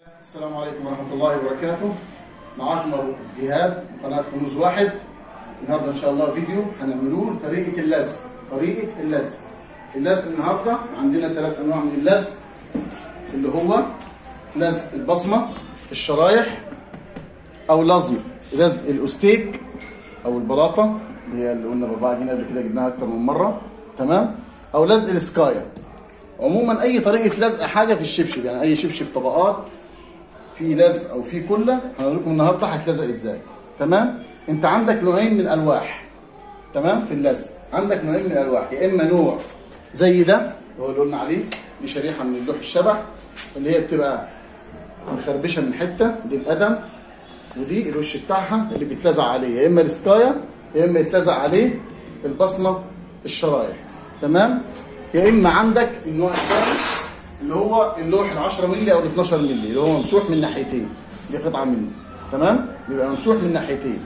السلام عليكم ورحمة الله وبركاته معاكم أبو جهاد من قناة كنوز واحد النهاردة إن شاء الله فيديو هنعملوه طريقة اللزق طريقة اللزق اللزق النهاردة عندنا ثلاث أنواع من اللزق اللي هو لزق البصمة الشرايح أو لزق لزق الأستيك أو البلاطة اللي هي اللي قلنا ب 4 جنيه قبل كده جبناها أكتر من مرة تمام أو لزق السكايا عموما أي طريقة لزق حاجة في الشبشب يعني أي شبشب طبقات في لزق او في كله هقول لكم النهارده هتلزق ازاي تمام انت عندك نوعين من الالواح تمام في اللزق عندك نوعين من الالواح يا اما نوع زي ده هو اللي قلنا عليه دي شريحه من اللوح الشبح اللي هي بتبقى مخربشه من حته دي القدم ودي الوش بتاعها اللي بيتلزق عليه يا اما السكايا يا اما يتلزق عليه البصمه الشرايح تمام يا اما عندك النوع الثاني اللي هو اللوح ال 10 مللي او ال 12 مللي اللي هو ممسوح من ناحيتين دي قطعه منه تمام بيبقى ممسوح من ناحيتين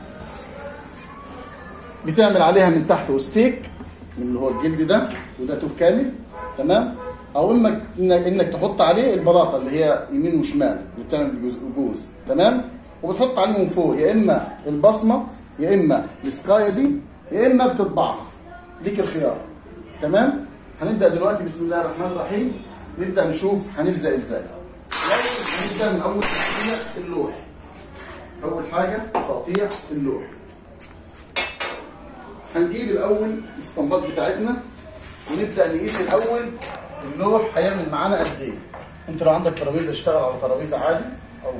بتعمل عليها من تحت وستيك من اللي هو الجلد ده وده توب كامل تمام او اما انك انك تحط عليه البلاطه اللي هي يمين وشمال اللي بتعمل جزء جوز تمام وبتحط عليه من فوق يا اما البصمه يا اما السكايا دي يا اما بتطبعها ليك الخيار تمام هنبدا دلوقتي بسم الله الرحمن الرحيم نبدا نشوف هنلزق ازاي هنبدا من اول تقطيع اللوح اول حاجه تقطيع اللوح هنجيب الاول الاسطمبات بتاعتنا ونبدا نقيس الاول اللوح هيعمل معانا قد ايه انت لو عندك ترابيزه اشتغل على ترابيزه عادي او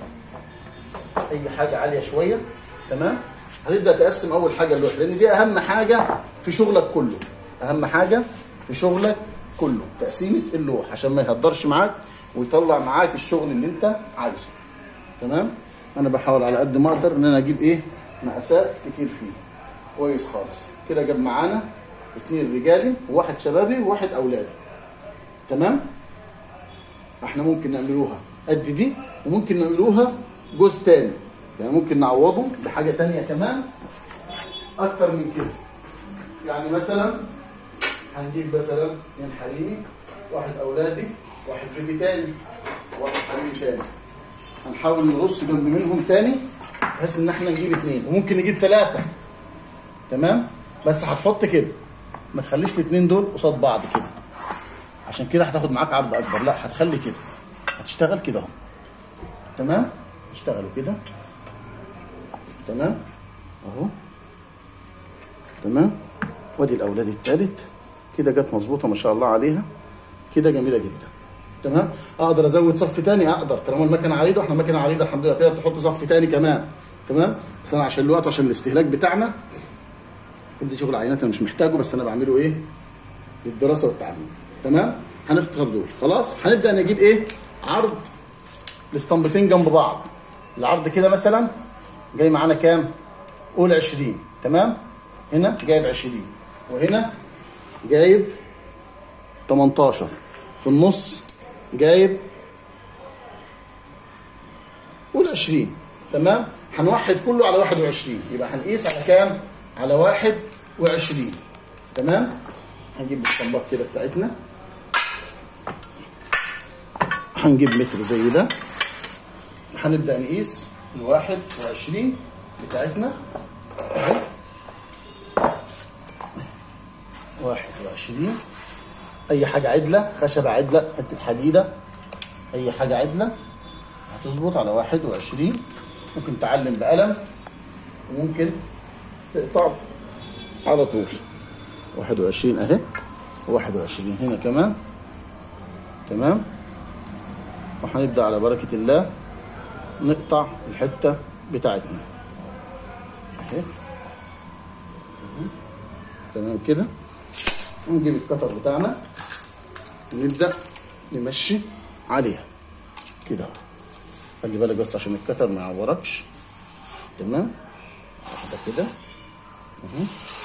اي حاجه عاليه شويه تمام هتبدا تقسم اول حاجه اللوح لان دي اهم حاجه في شغلك كله اهم حاجه في شغلك كله تقسيمه اللوح عشان ما يهدرش معاك ويطلع معاك الشغل اللي انت عايزه تمام انا بحاول على قد ما اقدر ان انا اجيب ايه مقاسات كتير فيه كويس خالص كده جاب معانا اتنين رجالي وواحد شبابي وواحد اولادي تمام احنا ممكن نعملوها قد دي وممكن نعملوها جزء تاني يعني ممكن نعوضه بحاجه تانية كمان اكتر من كده يعني مثلا هنجيب مثلا اثنين حريمي واحد اولادي واحد بيبي تاني واحد حريمي تاني هنحاول نرص جنب منهم تاني بحيث ان احنا نجيب اثنين وممكن نجيب ثلاثه تمام بس هتحط كده ما تخليش الاثنين دول قصاد بعض كده عشان كده هتاخد معاك عرض اكبر لا هتخلي كده هتشتغل كده اهو تمام اشتغلوا كده تمام اهو تمام وادي الاولاد الثالث كده جت مظبوطه ما شاء الله عليها كده جميله جدا تمام اقدر ازود صف تاني اقدر طالما المكنه عريضه احنا مكنه عريضه الحمد لله تقدر تحط صف تاني كمان تمام بس انا عشان الوقت وعشان الاستهلاك بتاعنا دي شغل عينات انا مش محتاجه بس انا بعمله ايه للدراسه والتعليم تمام هنختار دول خلاص هنبدا نجيب ايه عرض الاسطمبتين جنب بعض العرض كده مثلا جاي معانا كام قول 20 تمام هنا جايب 20 وهنا جايب 18 في النص جايب قول 20 تمام هنوحد كله على 21 يبقى هنقيس على كام على 21 تمام هنجيب الاسطمبات كده بتاعتنا هنجيب متر زي ده هنبدا نقيس ال 21 بتاعتنا اهي 21 اي حاجه عدله خشبه عدله حته حديده اي حاجه عدله هتظبط على 21 ممكن تعلم بقلم وممكن تقطع على طول 21 اهي 21 هنا كمان تمام وهنبدا على بركه الله نقطع الحته بتاعتنا اهي تمام كده ونجيب القطر بتاعنا ونبدا نمشي عليها كده خلي بالك بس عشان القطر ما يعوركش تمام واحده كده اهو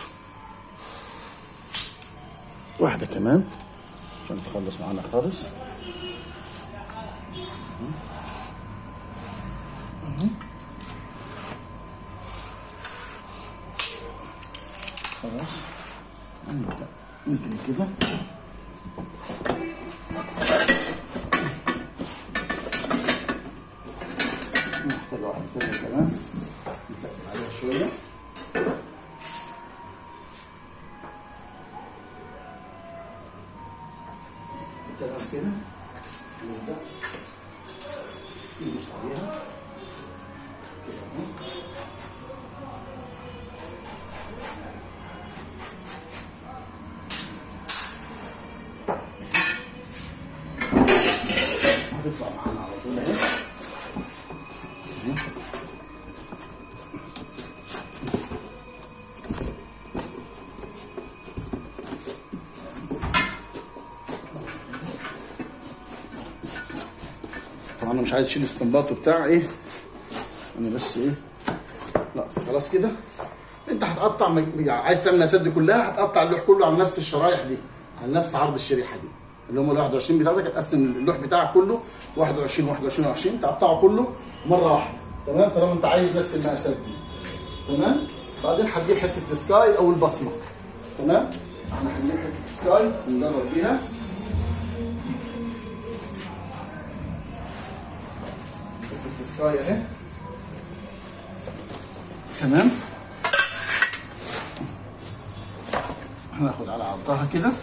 واحده كمان عشان تخلص معانا خالص خلاص هنبدأ يمكن كده تطلع معانا على طول اهي طبعا انا مش عايز اشيل استنباط وبتاع ايه انا بس ايه لا خلاص كده انت هتقطع مج- عايز تعمل الاسد دي كلها هتقطع اللوح كله على نفس الشرايح دي على نفس عرض الشريحه دي اللي هم ال 21 بتاعتك هتقسم اللوح بتاعك كله 21 21 20 تقطعه كله مره واحده تمام طالما انت عايز نفس المقاسات دي تمام بعدين هتجيب حته السكاي او البصمه تمام احنا هنجيب حته السكاي نجرب بيها حته السكاي اهي تمام هناخد على عرضها كده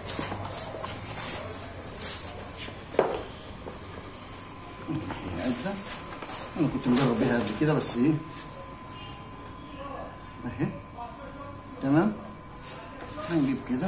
العدة انا كنت مجرب بيها قبل كده بس ايه اهي تمام هنجيب كده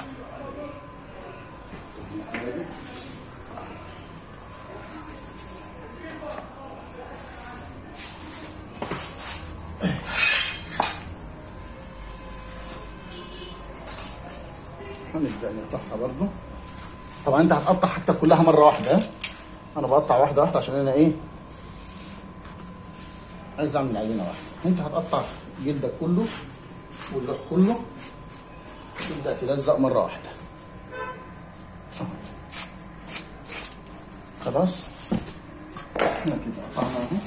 هنبدا نقطعها برضو طبعا انت هتقطع حاجتك كلها مره واحده ها؟ انا بقطع واحده واحده عشان انا ايه عايز اعمل عينه واحده انت هتقطع جلدك كله واللوح كله تبدا تلزق مره واحده خلاص احنا كده قطعنا اهو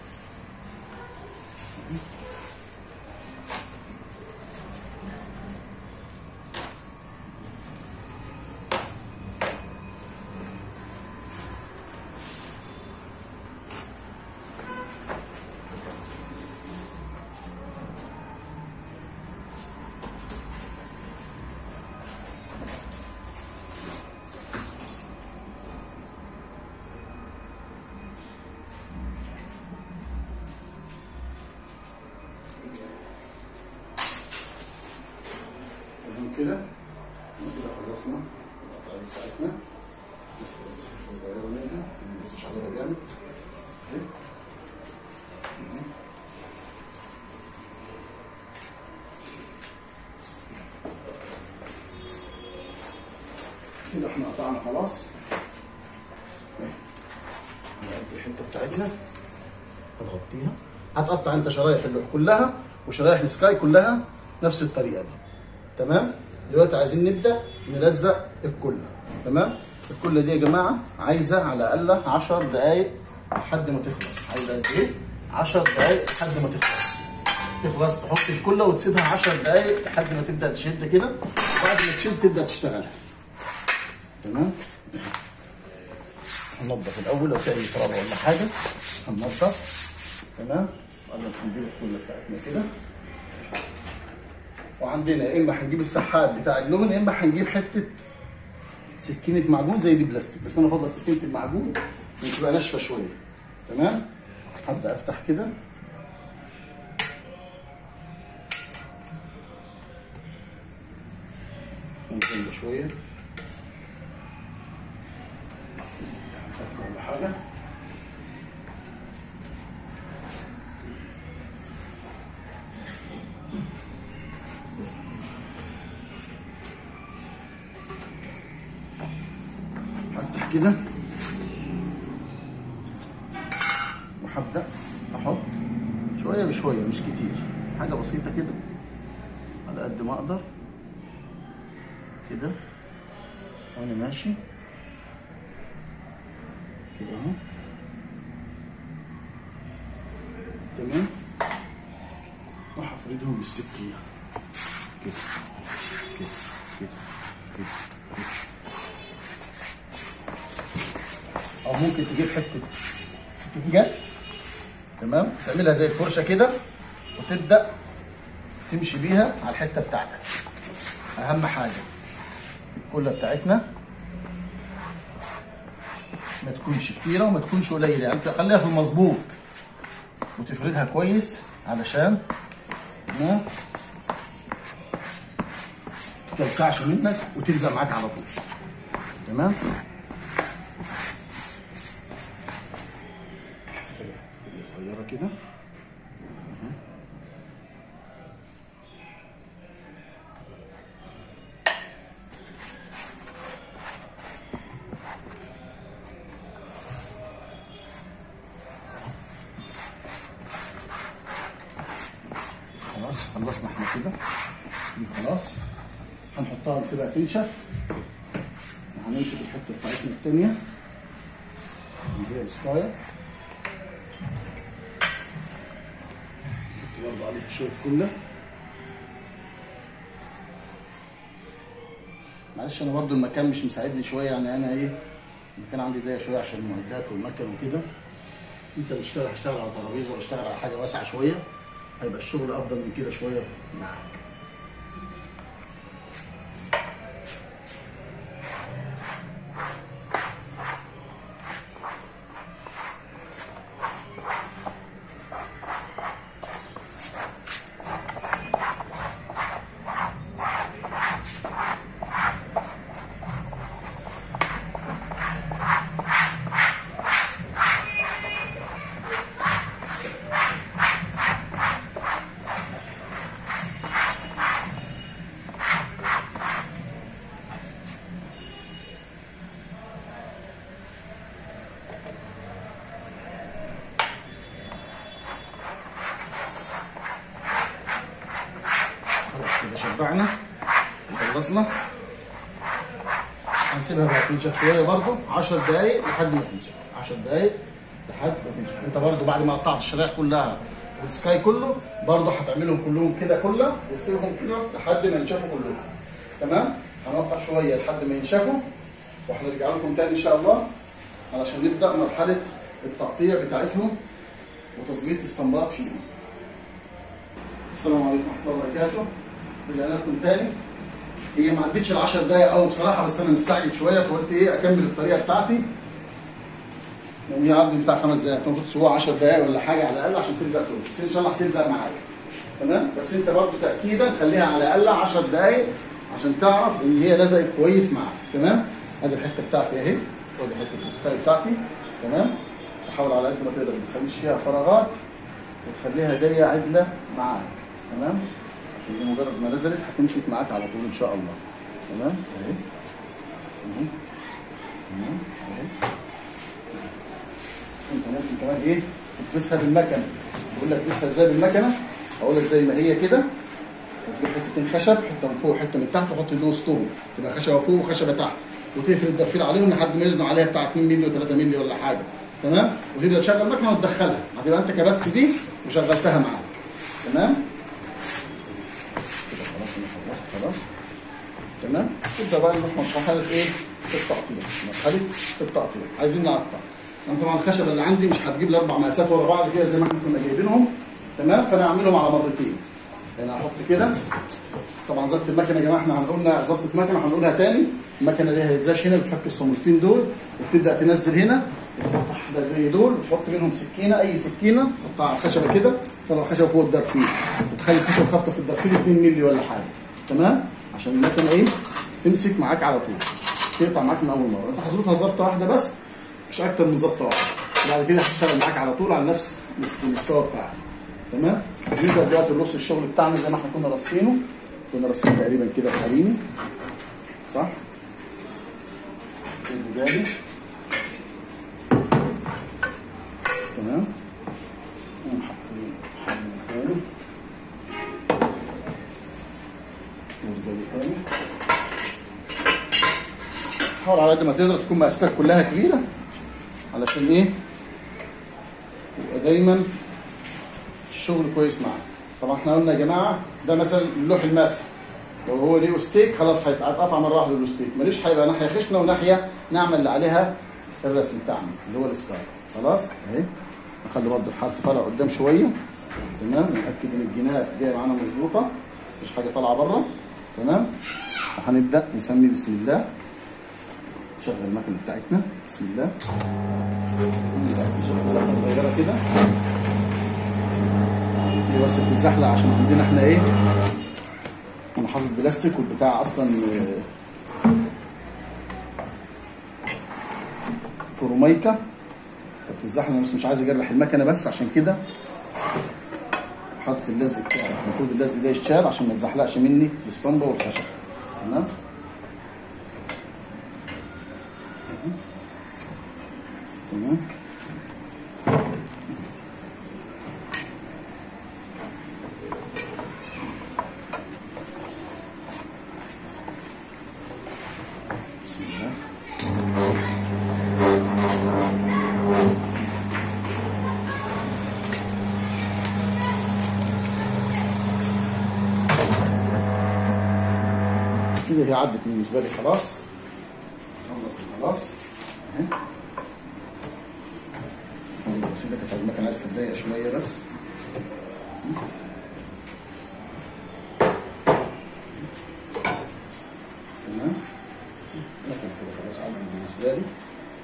تمام كده كده خلصنا القطعه بتاعتنا بس بس حته صغيره منها ما نبصش عليها جامد أهي. أهي. كده احنا قطعنا خلاص أهي. هنقضي الحته بتاعتنا هنغطيها هتقطع انت شرايح اللوح كلها وشرايح السكاي كلها نفس الطريقه دي تمام دلوقتي عايزين نبدا نلزق الكله تمام الكله دي يا جماعه عايزه على الاقل 10 دقائق لحد ما تخلص عايزه قد ايه 10 دقائق لحد ما تخلص تخلص تحط الكله وتسيبها 10 دقائق لحد ما تبدا تشد كده وبعد ما تشد تبدا تشتغلها تمام هننضف الاول لو في اي تراب ولا حاجه هننضف تمام بعد ما هنجيب الكله بتاعتنا كده وعندنا يا اما هنجيب السحاب بتاع اللون يا اما هنجيب حته سكينه معجون زي دي بلاستيك بس انا افضل سكينه المعجون عشان تبقى ناشفه شويه تمام هبدا افتح كده ممكن بشويه ولا حاجه هفتح كده وهبدا احط شويه بشويه مش كتير حاجه بسيطه كده على قد ما اقدر كده وانا ماشي كده اهو تمام وهفردهم بالسكينه كده كده كده كده كده او ممكن تجيب حته سفنجه تمام تعملها زي الفرشه كده وتبدا تمشي بيها على الحته بتاعتك اهم حاجه الكله بتاعتنا ما تكونش كتيره وما تكونش قليله يعني تخليها في المظبوط وتفردها كويس علشان ما تكلكعش منك وتلزق معاك على طول تمام خلصنا احنا كده دي خلاص هنحطها نسيبها تنشف وهنمسك الحته بتاعتنا التانيه اللي هي السكاير نحط برضه عليه شويه كله معلش انا برضو المكان مش مساعدني شويه يعني انا ايه المكان عندي ضيق شويه عشان المعدات والمكن وكده انت بتشتغل هشتغل على ترابيزه ولا اشتغل على حاجه واسعه شويه هيبقى الشغل افضل من كده شويه معاك خلاص كده شبعنا خلصنا هنسيبها بقى تنشف شويه برضو 10 دقايق لحد ما تنشف 10 دقايق لحد ما تنشف انت برضو بعد ما قطعت الشرايح كلها والسكاي كله برضو هتعملهم كلهم كده كله وتسيبهم كده لحد ما ينشفوا كلهم تمام هنوقف شويه لحد ما ينشفوا وهنرجع لكم تاني ان شاء الله علشان نبدا مرحله التقطيع بتاعتهم وتظبيط الاستنباط فيهم السلام عليكم ورحمه الله وبركاته رجعنا لكم تاني هي ما عدتش ال 10 دقايق قوي بصراحه بس انا مستعجل شويه فقلت ايه اكمل الطريقه بتاعتي لان هي عدت بتاع خمس دقايق المفروض تسويها 10 دقايق ولا حاجه على الاقل عشان تلزق فيه بس ان شاء الله هتلزق معاك تمام بس انت برضو تاكيدا خليها على الاقل 10 دقايق عشان تعرف ان هي لزقت كويس معاك تمام ادي الحته بتاعتي اهي ودي حته السكاي بتاعتي تمام تحاول على قد ما تقدر ما تخليش فيها فراغات وتخليها جايه عدله معاك تمام عشان دي مجرد ما نزلت هتمسك معاك على طول ان شاء الله تمام اهي تمام تمام اهي انت ممكن كمان ايه تلبسها بالمكنه بقول لك تلبسها ازاي بالمكنه اقول لك زي ما هي كده وتجيب حتتين خشب حته من فوق وحته من تحت وتحط اللي وسطهم تبقى خشبه فوق وخشبه تحت وتقفل الدرفيل عليهم لحد ما يزنوا عليها بتاع 2 مللي و3 مللي ولا حاجه تمام وتبدا تشغل المكنه وتدخلها هتبقى انت كبست دي وشغلتها معاك تمام كده خلاص انا خلصت خلاص تمام تبدا بقى نروح مرحله ايه التقطيع مرحله التقطيع عايزين نقطع انا طبعا الخشبه اللي عندي مش هتجيب لي اربع مقاسات ورا بعض كده زي ما احنا كنا جايبينهم تمام فانا هعملهم على مرتين انا هحط كده طبعا ظبط المكنه يا جماعه احنا هنقولنا ظبطه مكنه هنقولها تاني المكنه دي هيدلاش هنا بتفك الصامولتين دول وبتبدا تنزل هنا تحط واحده زي دول وتحط منهم سكينه اي سكينه تحطها على الخشبه كده تطلع الخشبه فوق الدرفيل وتخلي الخشبه خابطه في الدرفيل 2 مللي ولا حاجه تمام عشان المكنه ايه تمسك معاك على طول تقطع معاك من اول مره انت هظبطها ظبطه واحده بس مش اكتر من ظبطه واحده بعد كده هتشتغل معاك على طول على نفس المستوى بتاعك تمام نبدا دلوقتي نرص الشغل بتاعنا زي ما احنا كنا رصينه كنا رصينه تقريبا كده حريمي صح البداية تمام ونحط حريمي تاني والباقي تاني حاول على قد ما تقدر تكون مقاساتك كلها كبيره علشان ايه يبقى دايما الشغل كويس معاك طبعا احنا قلنا يا جماعه ده مثلا اللوح الماسي لو هو ليه ستيك خلاص هيتقطع مره واحده الستيك ماليش هيبقى ناحيه خشنه وناحيه نعمل اللي عليها الرسم بتاعنا اللي هو السكاي خلاص اهي نخلي برضه الحرف طالع قدام شويه تمام نتاكد ان الجناح جايه معانا مظبوطه مفيش حاجه طالعه بره تمام وهنبدا نسمي بسم الله نشغل المكنه بتاعتنا بسم الله نشوف زحله صغيره كده دي بس بتتزحلق عشان عندنا احنا ايه انا حاطط بلاستيك والبتاع اصلا آه، فرومايكا بتتزحلق بس مش عايز اجرح المكنه بس عشان كده حاطط اللزق بتاعي المفروض اللزق ده يتشال عشان ما يتزحلقش مني الاسطمبه والخشب تمام تمام كده هي عدت بالنسبه لي خلاص خلص خلاص اهي والله بسيطه كانت المكنه عايز تتضايق شويه بس تمام لكن كده خلاص عدت بالنسبه لي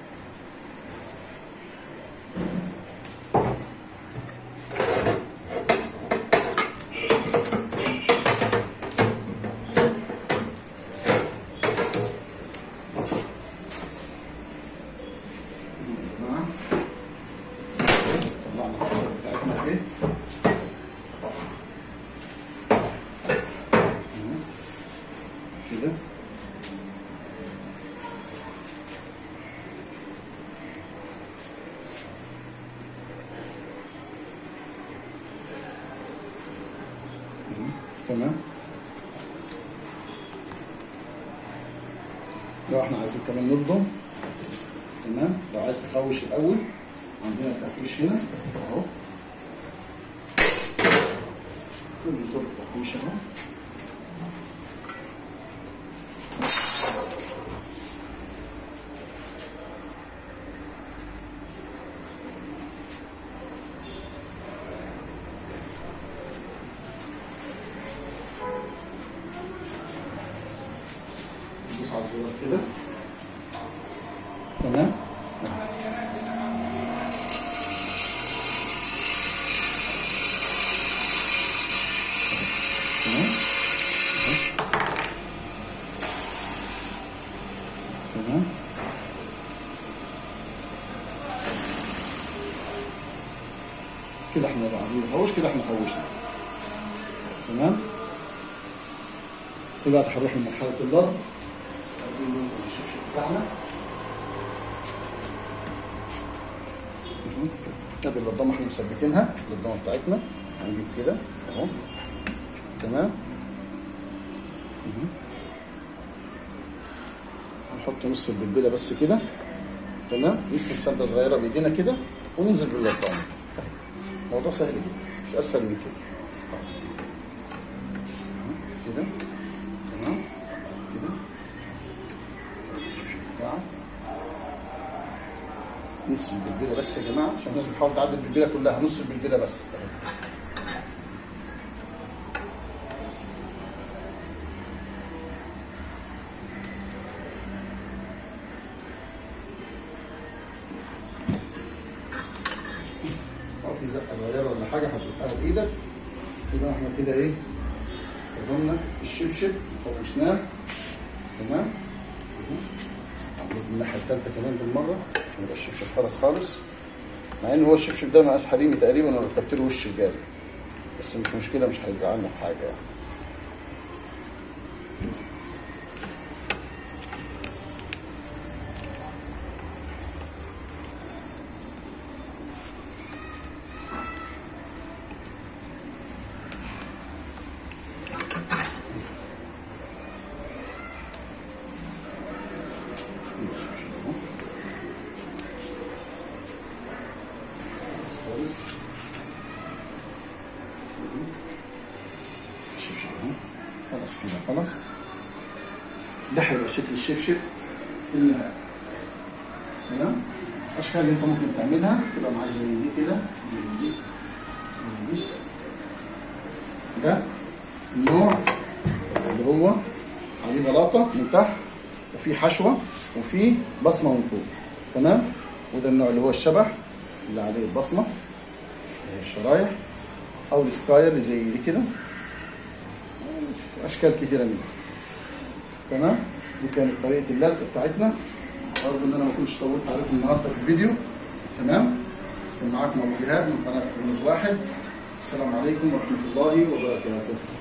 نعم. طلعنا القصر بتاعتنا اهي تمام. كده تمام. تمام لو احنا عايزين كمان نبضم تمام لو عايز تخوش الاول عندنا التحويش هنا اهو كل طرق التحويش اهو ندوس على الزرار كده تمام تمام تمام كده احنا لو عايزين نحوش كده احنا حوشنا تمام دلوقتي هنروح لمرحلة الضرب عايزين ننقل الشبشب بتاعنا مهم. ادي البضامه احنا مثبتينها البضامه بتاعتنا هنجيب كده اهو تمام مهم. هنحط نص البلبله بس كده تمام نسلك سده صغيره بايدينا كده وننزل بالبضامه اهي. موضوع سهل جدا مش اسهل من كده أهو. كده تمام كده الشبشب بتاعك نص البلبله بس يا جماعه عشان الناس بتحاول تعدي البلبله كلها نص البلبله بس اهي. او في زقه صغيره ولا حاجه هتزقها بايدك يبقى احنا كده ايه قدمنا الشبشب وفوشناه تمام هنجيب من الناحيه الثالثه كمان بالمره عشان يبقى الشبشب خلص خالص مع ان هو الشبشب ده مقاس حريمي تقريبا انا ركبت له وش رجالي بس مش مشكله مش هيزعلنا في حاجه يعني الشبشب اهو خلاص خالص الشبشب اهو خلاص كده خلاص ده هيبقى شكل الشبشب في النهاية تمام الاشكال اللي انت ممكن تعملها تبقى معاك زي دي كده زي دي زي دي ده النوع اللي هو عليه بلاطه من تحت وفي حشوه وفي بصمه من فوق تمام وده النوع اللي هو الشبح اللي عليه البصمه اللي هي الشرايح او السكاير اللي زي دي كده اشكال كتيره منها تمام دي كانت طريقه اللزق بتاعتنا برضه ان انا ما كنتش طولت عليكم النهارده في الفيديو تمام كان معاكم ابو جهاد من قناه كنوز واحد السلام عليكم ورحمه الله وبركاته